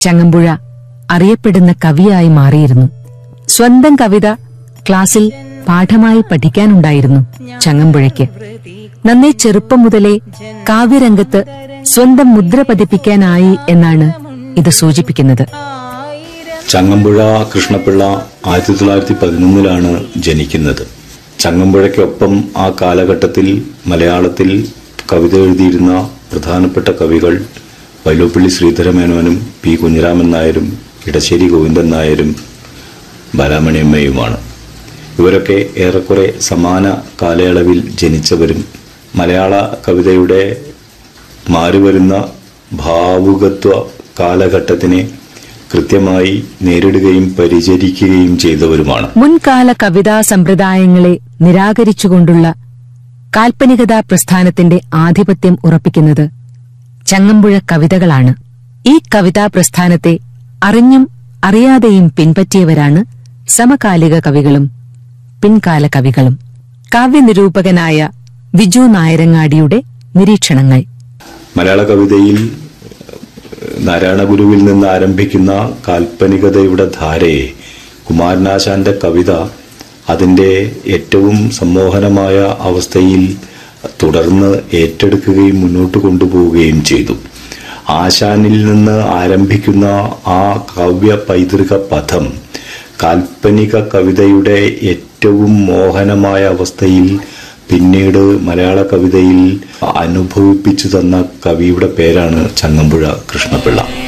ചങ്ങമ്പുഴ അറിയപ്പെടുന്ന കവിയായി മാറിയിരുന്നു സ്വന്തം കവിത ക്ലാസ്സിൽ പാഠമായി പഠിക്കാനുണ്ടായിരുന്നു ചങ്ങമ്പുഴയ്ക്ക് നന്നേ ചെറുപ്പം മുതലേ കാവ്യരംഗത്ത് സ്വന്തം മുദ്ര പതിപ്പിക്കാനായി എന്നാണ് ഇത് സൂചിപ്പിക്കുന്നത് ചങ്ങമ്പുഴ കൃഷ്ണപിള്ള ആയിരത്തി തൊള്ളായിരത്തി പതിനൊന്നിലാണ് ജനിക്കുന്നത് ചങ്ങമ്പുഴയ്ക്കൊപ്പം ആ കാലഘട്ടത്തിൽ മലയാളത്തിൽ കവിത എഴുതിയിരുന്ന പ്രധാനപ്പെട്ട കവികൾ വൈലോപ്പിള്ളി ശ്രീധരമേനോനും പി കുഞ്ഞിരാമൻ നായരും ഇടശ്ശേരി ഗോവിന്ദൻ നായരും ബാലാമണിയമ്മയുമാണ് ഇവരൊക്കെ ഏറെക്കുറെ സമാന കാലയളവിൽ ജനിച്ചവരും മലയാള കവിതയുടെ മാറിവരുന്ന ഭാവുകത്വ കാലഘട്ടത്തിനെ കൃത്യമായി നേരിടുകയും പരിചരിക്കുകയും ചെയ്തവരുമാണ് മുൻകാല കവിതാ സമ്പ്രദായങ്ങളെ നിരാകരിച്ചുകൊണ്ടുള്ള കാൽപ്പനികതാ പ്രസ്ഥാനത്തിന്റെ ആധിപത്യം ഉറപ്പിക്കുന്നത് ചങ്ങമ്പുഴ കവിതകളാണ് ഈ കവിതാ പ്രസ്ഥാനത്തെ അറിഞ്ഞും അറിയാതെയും പിൻപറ്റിയവരാണ് സമകാലിക കവികളും പിൻകാല കവികളും കാവ്യനിരൂപകനായ വിജു നായരങ്ങാടിയുടെ നിരീക്ഷണങ്ങൾ മലയാള കവിതയിൽ നാരായണഗുരുവിൽ നിന്ന് ആരംഭിക്കുന്ന കാൽപ്പനികതയുടെ ധാരയെ കുമാരനാശാന്റെ കവിത അതിന്റെ ഏറ്റവും സമ്മോഹനമായ അവസ്ഥയിൽ തുടർന്ന് ഏറ്റെടുക്കുകയും മുന്നോട്ട് കൊണ്ടുപോവുകയും ചെയ്തു ആശാനിൽ നിന്ന് ആരംഭിക്കുന്ന ആ കാവ്യ പൈതൃക പഥം കാൽപ്പനിക കവിതയുടെ ഏറ്റവും മോഹനമായ അവസ്ഥയിൽ പിന്നീട് മലയാള കവിതയിൽ അനുഭവിപ്പിച്ചു തന്ന കവിയുടെ പേരാണ് ചങ്ങമ്പുഴ കൃഷ്ണപിള്ള